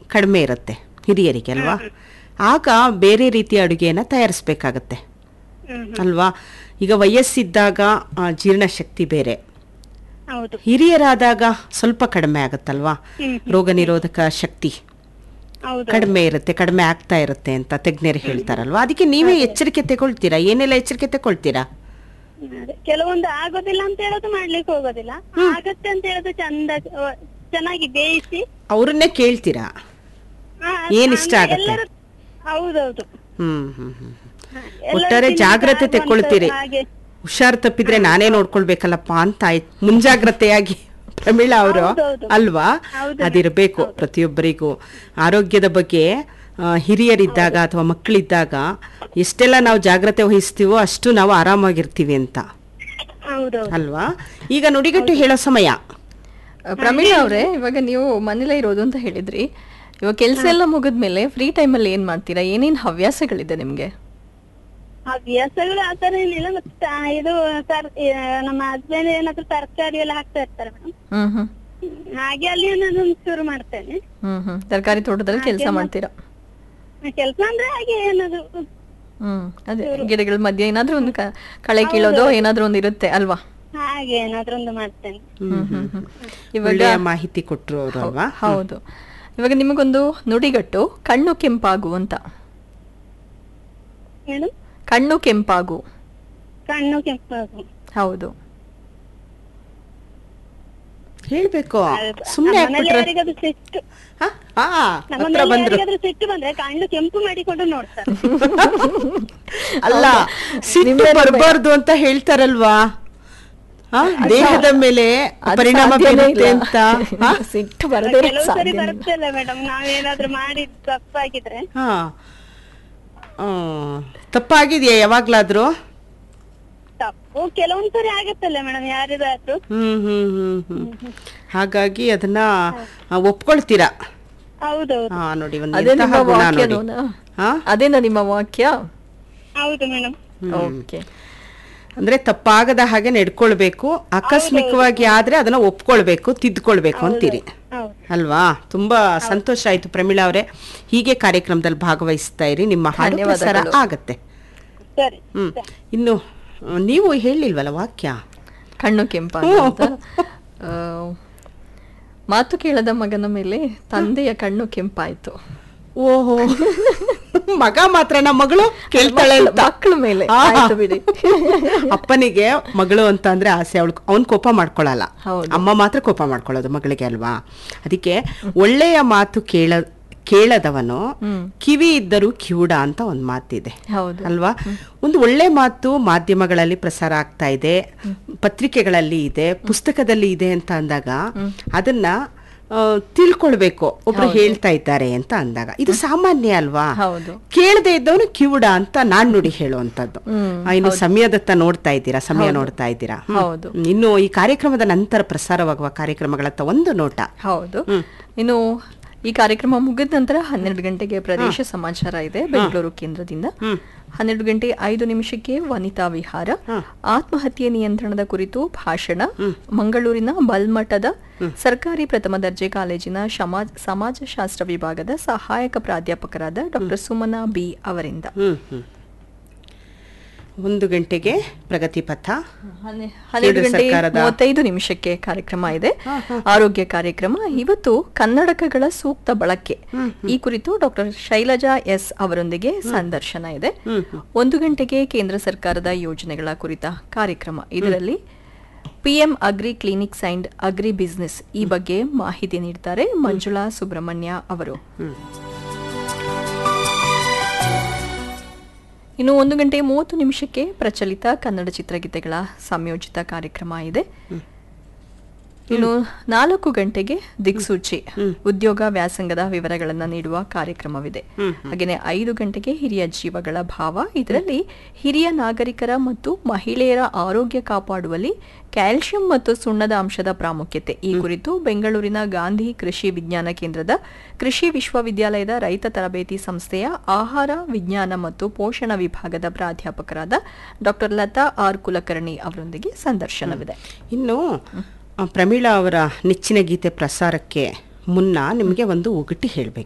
ಕಡಿಮೆ ಇರುತ್ತೆ ಹಿರಿಯರಿಗೆ ಅಲ್ವಾ ಆಗ ಬೇರೆ ರೀತಿಯ ಅಡುಗೆಯನ್ನು ತಯಾರಿಸ್ಬೇಕಾಗತ್ತೆ ಹ್ಮ್ ಹ್ಮ್. ಅಲ್ವಾ ಈಗ ವಯಸ್ಸಿದ್ದಾಗ ಆ, ಜೀರ್ಣಶಕ್ತಿ ಬೇರೆ ಹೌದು ಹಿರಿಯರಾದಾಗ ಸ್ವಲ್ಪ ಕಡಿಮೆ ಆಗುತ್ತಲ್ವಾ ಹ್ಮ್ ರೋಗ ನಿರೋಧಕ ಶಕ್ತಿ ಹೌದು ಕಡಿಮೆ ಇರುತ್ತೆ ಕಡಿಮೆ ಆಗ್ತಾ ಇರುತ್ತೆ ಅಂತ ತಜ್ಞರು ಹೇಳ್ತಾರಲ್ವಾ ಅದಕ್ಕೆ ನೀವೇ ಎಚ್ಚರಿಕೆ ತಗೊಳ್ತೀರಾ ಏನೆಲ್ಲ ಎಚ್ಚರಿಕೆ ತಗೊಳ್ತೀರಾ ಅದೇ. ಕೆಲವೊಂದು ಆಗೋದಿಲ್ಲ ಅಂತ ಹೇಳೋದು ಮಾಡ್ಲಿಕ್ಕೆ ಹೋಗೋದಿಲ್ಲ ಆಗತ್ತೆ ಅಂತ ಹೇಳೋದು ಚಂದ ಅಹ್, ಚೆನ್ನಾಗಿ ಬೇಯಿಸಿ ಅವ್ರನ್ನೇ ಕೇಳ್ತೀರಾ ಆ, ಏನ್ ಇಷ್ಟ ಅಂದ್ರೆ ಆಗತ್ತೆ? ಎಲ್ಲರೂ- ಹೌದೌದು ಹ್ಮ್ ಹ್ಮ್ ಹ್ಮ್ ಹ, ಎಲ್ಲರೂ ಒಟ್ಟಾರೆ ತಿನ್ಲಿಕ್ಕೆ ಜಾಗ್ರತೆ ಆಗುವಂತ ತಗೊಳ್ತೀರಿ ಹಾಗೆ ಹುಷಾರ್ ತಪ್ಪಿದ್ರೆ ನಾನೇ ನೋಡ್ಕೊಳ್ಬೇಕಲ್ಲಪ್ಪ ಅಂತ ಆಯ್ತು ಮುಂಜಾಗ್ರತೆಯಾಗಿ ಪ್ರಮೀಳಾ ಅವರು ಹೌದೌದು. ಅಲ್ವಾ ಹೌದು. ಅದಿರಬೇಕು ಪ್ರತಿಯೊಬ್ಬರಿಗೂ ಆರೋಗ್ಯದ ಬಗ್ಗೆ ಆ, ಹಿರಿಯರಿದ್ದಾಗ ಅಥವಾ ಮಕ್ಕಳಿದ್ದಾಗ ಎಷ್ಟೆಲ್ಲ ನಾವು ಜಾಗ್ರತೆ ವಹಿಸ್ತೀವೋ ಅಷ್ಟು ನಾವು ಆರಾಮಾಗಿರ್ತೀವಿ ಅಂತ ಹೌದೌದು ಅಲ್ವಾ ಈಗ ನುಡಿಗಟ್ಟು ಹೇಳೋ ಸಮಯ ಪ್ರಮೀಳಾ ಅವರೇ ಇವಾಗ ನೀವು ಮನೇಲೇ ಇರೋದು ಅಂತ ಹೇಳಿದ್ರಿ ಇವಾಗ ಕೆಲಸ ಎಲ್ಲ ಮುಗಿದ್ಮೇಲೆ ಫ್ರೀ ಟೈಮಲ್ಲಿ ಏನ್ ಮಾಡ್ತೀರಾ ಏನೇನ್ ಹವ್ಯಾಸಗಳಿದೆ ನಿಮ್ಗೆ ಹವ್ಯಾಸಗಳು ಆತರ ಏನಿಲ್ಲ ಮತ್ತೆ ತ- ಇದು ತರ್- ಆ, ನಮ್ಮ ಹಸ್ಬೆಂಡ್ ಏನಾದ್ರು ತರಕಾರಿ ಎಲ್ಲ ಹಾಕ್ತಾ ಇರ್ತಾರೆ ಮೇಡಮ್ ಹ್ಮ್ ಹ್ಮ್ ಹಾಗೆ ಅಲ್ಲಿ ಏನಾದ್ರು ಒಂದು ಶುರು ಮಾಡ್ತೇನೆ ಹ್ಮ್ ಹ್ಮ್ ತರಕಾರಿ ತೋಟದಲ್ಲಿ ಕೆಲಸ ಮಾಡ್ತೀರಾ ಕೆಲಸ ಅಂದ್ರೆ ಹಾಗೆ ಏನಾದ್ರು ಹ್ಮ್ ಅದೇ ಗಿಡಗಳ ಮಧ್ಯೆ ಏನಾದ್ರೂ ಒಂದು ಕ- ಕಳೆ ಕೀಳೋದು ಏನಾದ್ರೂ ಒಂದು ಇರುತ್ತೆ ಅಲ್ವಾ ಹಾಗೆ ಏನಾದ್ರು ಒಂದು ಮಾಡ್ತೇನೆ ಹ್ಮ್, ಹ್ಮ್, ಹ್ಮ್. ಇವಾಗ ಒಳ್ಳೆಯ ಮಾಹಿತಿ ಕೊಟ್ರು ಅವರು ಅಲ್ವಾ ಹೌದು ಇವಾಗ ನಿಮಗೊಂದು ನುಡಿಗಟ್ಟು ಕಣ್ಣು ಕೆಂಪಾಗು ಅಂತ ಮೇಡಮ್ ಕಣ್ಣು ಕೆಂಪಾಗು ಕಣ್ಣು ಕೆಂಪಾಗು ಹೌದು ಹೇಳ್ಬೇಕು ಹೌದು. ಸುಮ್ನೆ ನಮ್ಮ ಮನೇಲಿ ಹಾಕ್ಬಿಟ್ರೆ ಯಾರಿಗಾದ್ರೂ ಸಿಟ್ಟು ಹಾ ಹಾ, ನಮ್ಮ ಹತ್ರ ಮನೇಲಿ ಬಂದ್ರು ಯಾರಿಗಾದ್ರೂ ಸಿಟ್ಟು ಬಂದ್ರೆ ಕಣ್ಣು ಕೆಂಪು ಮಾಡಿಕೊಂಡು ನೋಡ್ತಾರೆ ಅಲ್ಲ ಸಿಟ್ಟು ಬರಬಾರ್ದು ಅಂತ ಹೇಳ್ತಾರಲ್ವಾ ಆ, ದೇಹದ ಮೇಲೆ ಅದು ಪರಿಣಾಮ ಸಾಧ್ಯನೇ ಬೀರುತ್ತೆ ಇಲ್ಲ. ಅಂತ ಆ? ಸಿಟ್ಟು ಬರದೇ ಇರಕ್ ಕೆಲವು ಸರಿ ಸಾಧ್ಯನೇ ಇಲ್ಲ. ಬರುತ್ತೆ ಅಲ್ಲ ಮೇಡಮ್ ನಾವೇನಾದ್ರೂ ಮಾಡಿ ತಪ್ಪಾಗಿದ್ರೆ ಹಾ ಆ, ತಪ್ಪಾಗಿದ್ಯಾ ಯಾವಾಗ್ಲಾದ್ರೂ ತಪ್ಪು ಕೆಲವೊಂದ್ ಸರಿ ಆಗತ್ತಲ್ಲ ಮೇಡಮ್ ಯಾರಿಗಾದ್ರೂ ಹ್ಮ್ ಹ್ಮ್ ಹ್ಮ್ ಹ್ಮ್ ಹಾಗಾಗಿ ಅದನ್ನ ಆ, ಒಪ್ಕೊಳ್ತೀರಾ ಹೌದೌದು ಹಾ ನೋಡಿ ಒಂದು ಅದೇ ಎಂತಹ ನಿಮ್ಮ ಗುಣ ವಾಕ್ಯ ನೋಡಿ ನೋಡ ಹಾ ಅದೇನಾ ನಿಮ್ಮ ವಾಕ್ಯ ಹೌದು ಮೇಡಮ್ ಓಕೆ ಅಂದ್ರೆ ತಪ್ಪಾಗದ ಹಾಗೆ ನಡ್ಕೊಳ್ಬೇಕು ಆಕಸ್ಮಿಕವಾಗಿ ಆದ್ರೆ ಅದನ್ನ ಒಪ್ಕೊಳ್ಬೇಕು ತಿದ್ಕೊಳ್ಬೇಕು ಅಂತೀರಿ ಹೌದು ಅಲ್ವಾ ತುಂಬಾ ಸಂತೋಷ ಆಯ್ತು ಪ್ರಮೀಳಾ ಅವರೇ ಹೀಗೆ ಕಾರ್ಯಕ್ರಮದಲ್ಲಿ ಭಾಗವಹಿಸ್ತಾ ಇರಿ ನಿಮ್ಮ ಹಾಡು ಪ್ರಸಾರ ಧನ್ಯವಾದಗಳು. ಆಗತ್ತೆ ಸರಿ ಹ್ಮ್ ಇನ್ನು ಆ, ನೀವು ಹೇಳಿಲ್ವಲ್ಲ ವಾಕ್ಯ ಕಣ್ಣು ಕೆಂಪಾಗು ಅಂತ ಆ, ಮಾತು ಕೇಳದ ಮಗನ ಮೇಲೆ ತಂದೆಯ ಕಣ್ಣು ಕೆಂಪಾಯ್ತು ಓಹೋ ಮಗ ಮಾತ್ರ ನಮ್ಮ ಮಗಳು ಕೇಳ್ತಾಳೆ ಮಕ್ಳು- ಅಂತ ಮಕ್ಳ ಮೇಲೆ ಆ. ಆಯ್ತು ಬಿಡಿ ಅಪ್ಪನಿಗೆ ಮಗಳು ಅಂತ ಅಂದ್ರೆ ಆಸೆ ಅವಳು ಅವನ್ ಕೋಪ ಮಾಡ್ಕೊಳಲ್ಲ ಹೌದು. ಅಮ್ಮ ಮಾತ್ರ ಕೋಪ ಮಾಡ್ಕೊಳ್ಳೋದು ಮಗಳಿಗೆ ಅಲ್ವಾ ಅದಕ್ಕೆ ಒಳ್ಳೆಯ ಮಾತು ಕೇಳ ಕೇಳದವನು ಹ್ಮ್. ಕಿವಿ ಇದ್ದರೂ ಕಿವುಡ ಅಂತ ಒಂದು ಮಾತಿದೆ ಹೌದು ಅಲ್ವಾ ಒಂದು ಒಳ್ಳೆ ಮಾತು ಮಾಧ್ಯಮಗಳಲ್ಲಿ ಪ್ರಸಾರ ಆಗ್ತಾ ಇದೆ ಪತ್ರಿಕೆಗಳಲ್ಲಿ ಇದೆ ಪುಸ್ತಕದಲ್ಲಿ ಇದೆ ಅಂತ ಅಂದಾಗ ಅದನ್ನ ಆ, ತಿಳ್ಕೊಳ್ಬೇಕು ಒಬ್ರು ಹೇಳ್ತಾ ಇದ್ದಾರೆ ಅಂತ ಅಂದಾಗ ಇದು ಸಾಮಾನ್ಯ ಅಲ್ವಾ ಹೌದು ಕೇಳದೆ ಇದ್ದವನು ಕಿವುಡ ಅಂತ ನಾನ್ ನುಡಿ ಹೇಳುವಂತದ್ದು ಹ್ಮ್, ಆ, ಇನ್ನು ಸಮಯದತ್ತ ನೋಡ್ತಾ ಇದ್ದೀರಾ ಸಮಯ ನೋಡ್ತಾ ಇದ್ದೀರಾ ಹ್ಮ್. ಹೌದು. ಇನ್ನು ಈ ಕಾರ್ಯಕ್ರಮದ ನಂತರ ಪ್ರಸಾರವಾಗುವ ಕಾರ್ಯಕ್ರಮಗಳತ್ತ ಒಂದು ನೋಟ ಹೌದು ಇನ್ನು ಈ ಕಾರ್ಯಕ್ರಮ ಮುಗಿದ ನಂತರ ಹನ್ನೆರಡು ಗಂಟೆಗೆ ಪ್ರದೇಶ ಸಮಾಚಾರ ಇದೆ ಬೆಂಗಳೂರು ಕೇಂದ್ರದಿಂದ ಹನ್ನೆರಡು ಗಂಟೆ ಐದು ನಿಮಿಷಕ್ಕೆ ವನಿತಾ ವಿಹಾರ ಆತ್ಮಹತ್ಯೆ ನಿಯಂತ್ರಣದ ಕುರಿತು ಭಾಷಣ ಮಂಗಳೂರಿನ ಬಲ್ಮಠದ ಸರ್ಕಾರಿ ಪ್ರಥಮ ದರ್ಜೆ ಕಾಲೇಜಿನ ಸಮಾಜ ಸಮಾಜಶಾಸ್ತ್ರ ವಿಭಾಗದ ಸಹಾಯಕ ಪ್ರಾಧ್ಯಾಪಕರಾದ ಡಾಕ್ಟರ್ ಸುಮನಾ ಬಿ ಅವರಿಂದ ಹ್ಮ್ ಹ್ಮ್ ಒಂದು ಗಂಟೆಗೆ ಪ್ರಗತಿ ಪಥ ಹನ್ನೆ- ಹನ್ನೆರಡು ಗಂಟೆ ಸರ್ಕಾರದ- ಮೂವತ್ತೈದು ನಿಮಿಷಕ್ಕೆ ಕಾರ್ಯಕ್ರಮ ಇದೆ ಆರೋಗ್ಯ ಕಾರ್ಯಕ್ರಮ ಇವತ್ತು ಕನ್ನಡಕಗಳ ಸೂಕ್ತ ಬಳಕೆ ಈ ಕುರಿತು ಡಾಕ್ಟರ್ ಶೈಲಜಾ ಎಸ್ ಅವರೊಂದಿಗೆ ಸಂದರ್ಶನ ಇದೆ ಒಂದು ಗಂಟೆಗೆ ಕೇಂದ್ರ ಸರ್ಕಾರದ ಯೋಜನೆಗಳ ಕುರಿತ ಕಾರ್ಯಕ್ರಮ ಇದರಲ್ಲಿ PM agri clinics and agri business ಈ ಬಗ್ಗೆ ಮಾಹಿತಿ ನೀಡ್ತಾರೆ ಮಂಜುಳಾ ಸುಬ್ರಹ್ಮಣ್ಯ ಅವರು ಇನ್ನು ಒಂದು ಗಂಟೆ ಮೂವತ್ತು ನಿಮಿಷಕ್ಕೆ ಪ್ರಚಲಿತ ಕನ್ನಡ ಚಿತ್ರಗೀತೆಗಳ ಸಂಯೋಜಿತ ಕಾರ್ಯಕ್ರಮ ಇದೆ ಇನ್ನು ನಾಲ್ಕು ಗಂಟೆಗೆ ದಿಕ್ಸೂಚಿ ಉದ್ಯೋಗ ವ್ಯಾಸಂಗದ ವಿವರಗಳನ್ನ ನೀಡುವ ಕಾರ್ಯಕ್ರಮವಿದೆ ಹಾಗೆಯೇ ಐದು ಗಂಟೆಗೆ ಹಿರಿಯ ಜೀವಗಳ ಭಾವ ಇದರಲ್ಲಿ ಹಿರಿಯ ನಾಗರಿಕರ ಮತ್ತು ಮಹಿಳೆಯರ ಆರೋಗ್ಯ ಕಾಪಾಡುವಲ್ಲಿ ಕ್ಯಾಲ್ಸಿಯಂ ಮತ್ತು ಸುಣ್ಣದ ಅಂಶದ ಪ್ರಾಮುಖ್ಯತೆ ಈ ಕುರಿತು ಬೆಂಗಳೂರಿನ ಗಾಂಧಿ ಕೃಷಿ ವಿಜ್ಞಾನ ಕೇಂದ್ರದ ಕೃಷಿ ವಿಶ್ವವಿದ್ಯಾಲಯದ ರೈತ ತರಬೇತಿ ಸಂಸ್ಥೆಯ ಆಹಾರ ವಿಜ್ಞಾನ ಮತ್ತು ಪೋಷಣ ವಿಭಾಗದ ಪ್ರಾಧ್ಯಾಪಕರಾದ ಡಾಕ್ಟರ್ ಲತಾ ಆರ್ ಕುಲಕರ್ಣಿ ಅವರೊಂದಿಗೆ ಸಂದರ್ಶನವಿದೆ ಇನ್ನು ಆ, ಪ್ರಮೀಳಾ ಅವರ ನೆಚ್ಚಿನ ಗೀತೆ ಪ್ರಸಾರಕ್ಕೆ ಮುನ್ನ ನಿಮಗೆ ಒಂದು ಒಗಟಿ ಹೇಳಬೇಕು